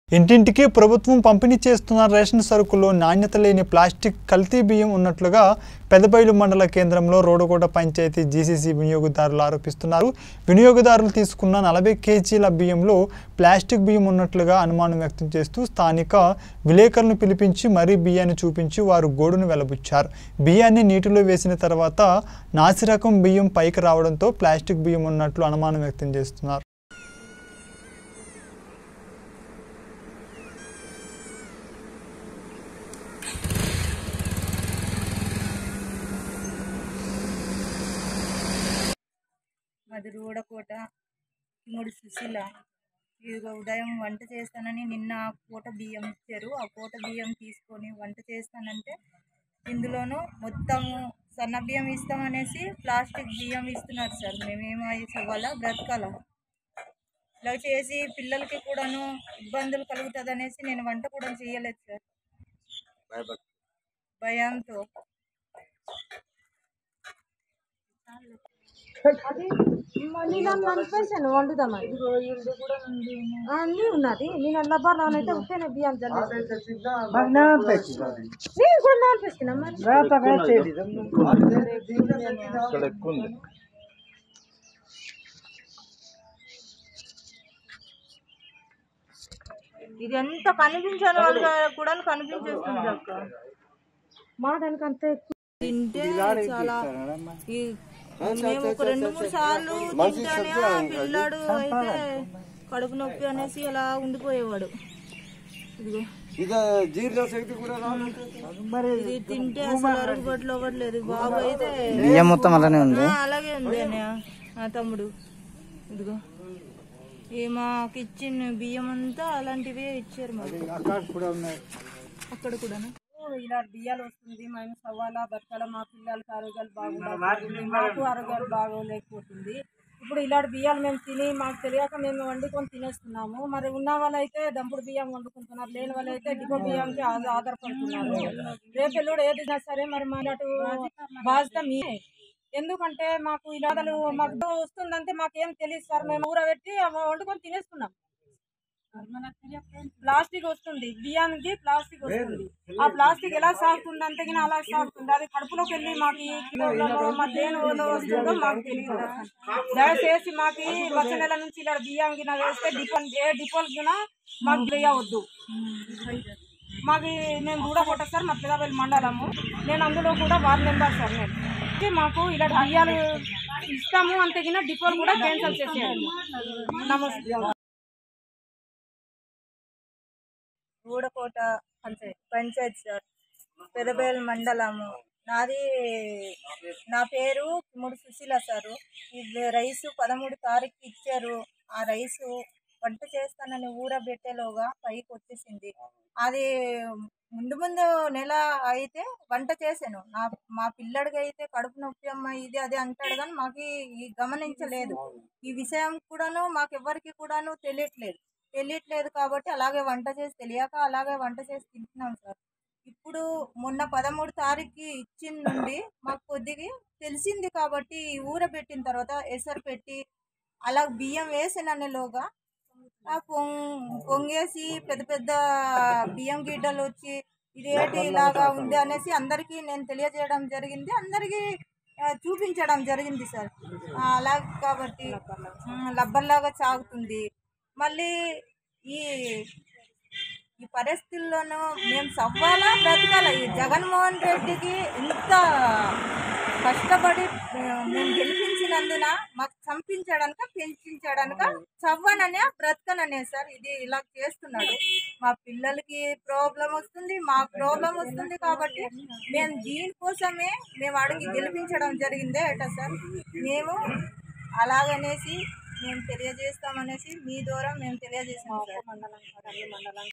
ఇంటింటికి ప్రభుత్వం పంపిణీ చేస్తున్న రేషన్ సరుకుల్లో నాణ్యత లేని ప్లాస్టిక్ కల్తీ బియ్యం ఉన్నట్లుగా పెదబైలు మండల కేంద్రంలో రోడకోట పంచాయతీ జీసీసీ వినియోగదారులు ఆరోపిస్తున్నారు వినియోగదారులు తీసుకున్న నలభై కేజీల బియ్యంలో ప్లాస్టిక్ బియ్యం ఉన్నట్లుగా అనుమానం వ్యక్తం చేస్తూ స్థానిక విలేకరులను పిలిపించి మరీ బియ్యాన్ని చూపించి వారు గోడును వెలబుచ్చారు బియ్యాన్ని నీటిలో వేసిన తర్వాత నాసిరకం బియ్యం పైకి రావడంతో ప్లాస్టిక్ బియ్యం ఉన్నట్లు అనుమానం వ్యక్తం చేస్తున్నారు మాది రూడకోట మూడు సుశీల ఇదిగో ఉదయం వంట చేస్తానని నిన్న పూట బియ్యం ఇచ్చారు ఆ పూట బియ్యం తీసుకొని వంట చేస్తానంటే ఇందులోనూ మొత్తము సన్న బియ్యం ఇస్తామనేసి ప్లాస్టిక్ బియ్యం ఇస్తున్నారు సార్ మేమేమో చవ్వాలా బ్రతకాలా ఇలా చేసి పిల్లలకి కూడాను ఇబ్బందులు కలుగుతుంది అనేసి నేను వంట కూడా చేయలేదు సార్ భయంతో నేను అనిపించాను వండుదామని ఆ, అన్నీ ఉన్నది నేను అల్లబ్బా నానైతే ఉత్తేనే బియ్యం చల్లేసి నేను కూడా నానిపిస్తున్నా మరి ఇది ఎంత కనిపించని వాళ్ళుగా కూడా కనిపించేస్తుంది అక్క మా దానికి అంత ఎక్కువ తింటే చాలా ఈ మేము ఒక రెండు మూడు సార్లు తింటానే ఆ పిల్లాడు అయితే కడుపు నొప్పి అనేసి అలా ఉండిపోయేవాడు ఇదిగో ఇక జీర్ణశక్తి కూడా రాదు ఇది తింటే అసలు అరుగుబట్లు అవ్వట్లేదు బాబు అయితే బియ్యం మొత్తం అలానే ఉంది ఆ, అలాగే ఉంది అన్నయ్య నా తమ్ముడు ఇదిగో ఈ మాకు ఇచ్చిన బియ్యం అంతా అలాంటివే ఇచ్చారు మాకు అక్కడ కూడా ఇలా బియ్యాలు వస్తుంది మేము సవ్వాలా బతకాల మా పిల్లలకి ఆరోగ్యాలు బాగుండాలి మాకు ఆరోగ్యాలు బాగోలేకపోతుంది ఇప్పుడు ఇలాంటి బియ్యాలు మేము తిని మాకు తెలియక మేము వండుకొని తినేస్తున్నాము మరి ఉన్న వాళ్ళైతే దంపుడు బియ్యం వండుకుంటున్నారు లేని వాళ్ళైతే డిపో బియ్యంకి ఆధ- ఆధారపడుతున్నారు రేపు ఎల్లుడు ఏది అయినా సరే మరి మా ఇలాంటి బాధ్యత మీరే ఎందుకంటే మాకు ఇలాగలు మాకు వస్తుందంటే మాకేం తెలియదు సార్ మేము ఊరబెట్టి అవి వండుకొని తినేస్తున్నాం ప్లాస్టిక్ వస్తుంది బియ్యానికి ప్లాస్టిక్ వస్తుంది ఆ ప్లాస్టిక్ ఎలా సాగుతుంది అంటే గిన అలా సాగుతుంది అది కడుపులోకి వెళ్ళి మాకు ఈ కిలోలలో మా దేనిలో వస్తుందో మాకు తెలియదు దయచేసి మాకు ఈ వచ్చే నెల నుంచి ఇలా బియ్యం గిన వేస్తే డిపో ఏ డిపోల్ గిన మాకు వేయవద్దు మాకు నేను కూడా కొట్ట సార్ మా పిల్లలు మండలము నేను అందులో కూడా వార్డ్ మెంబర్ సార్ నేను ఇది మాకు ఇలా బియ్యాలు ఇస్తాము అంతే గిన డిపోలు కూడా క్యాన్సిల్ చేసేయాలి నమస్తే గూడకోట పంచాయత్ పంచాయత్ సార్ పెదబేల్ మండలము నాది నా పేరు మూడు సుశీల సారు ఇది రైసు పదమూడు తారీఖు ఇచ్చారు ఆ రైసు వంట చేస్తానని ఊరబెట్టేలోగా పైకి వచ్చేసింది అది ముందు ముందు నెల అయితే వంట చేశాను నా మా పిల్లడికి అయితే కడుపు నొప్పి అమ్మ ఇది అది అంటాడు కానీ మాకు ఈ గమనించలేదు ఈ విషయం కూడాను మాకు ఎవరికి కూడాను తెలియట్లేదు తెలియట్లేదు కాబట్టి అలాగే వంట చేసి తెలియక అలాగే వంట చేసి తింటున్నాం సార్ ఇప్పుడు మొన్న పదమూడు తారీఖు ఇచ్చిన నుండి మాకు కొద్దిగా తెలిసింది కాబట్టి ఈ ఊరబెట్టిన తర్వాత ఎసరు పెట్టి అలా బియ్యం వేసినలోగా ఆ పొంగ్ పొంగేసి పెద్ద పెద్ద బియ్యం గిడ్డలు వచ్చి ఇదేంటి ఇలాగా ఉంది అనేసి అందరికీ నేను తెలియజేయడం జరిగింది అందరికీ ఆ, చూపించడం జరిగింది సార్ ఆ, అలా కాబట్టి లబ్బర్లాగా సాగుతుంది మళ్ళీ ఈ ఈ పరిస్థితుల్లోనూ మేము సవ్వాలా బ్రతకాల ఈ జగన్మోహన్ రెడ్డికి ఇంత కష్టపడి ఆ, మేము గెలిపించినందున మాకు చంపించడానిక పెంచించడానిక చవ్వననే బ్రతకననే సార్ ఇది ఇలా చేస్తున్నాడు మా పిల్లలకి ప్రాబ్లం వస్తుంది మా ప్రాబ్లం వస్తుంది కాబట్టి మేము దీనికోసమే మేము అడిగి గెలిపించడం జరిగిందే ఏటా సార్ మేము అలాగనేసి మేము తెలియజేస్తామనేసి మీ ద్వారా మేము తెలియజేస్తాం సార్ మండలం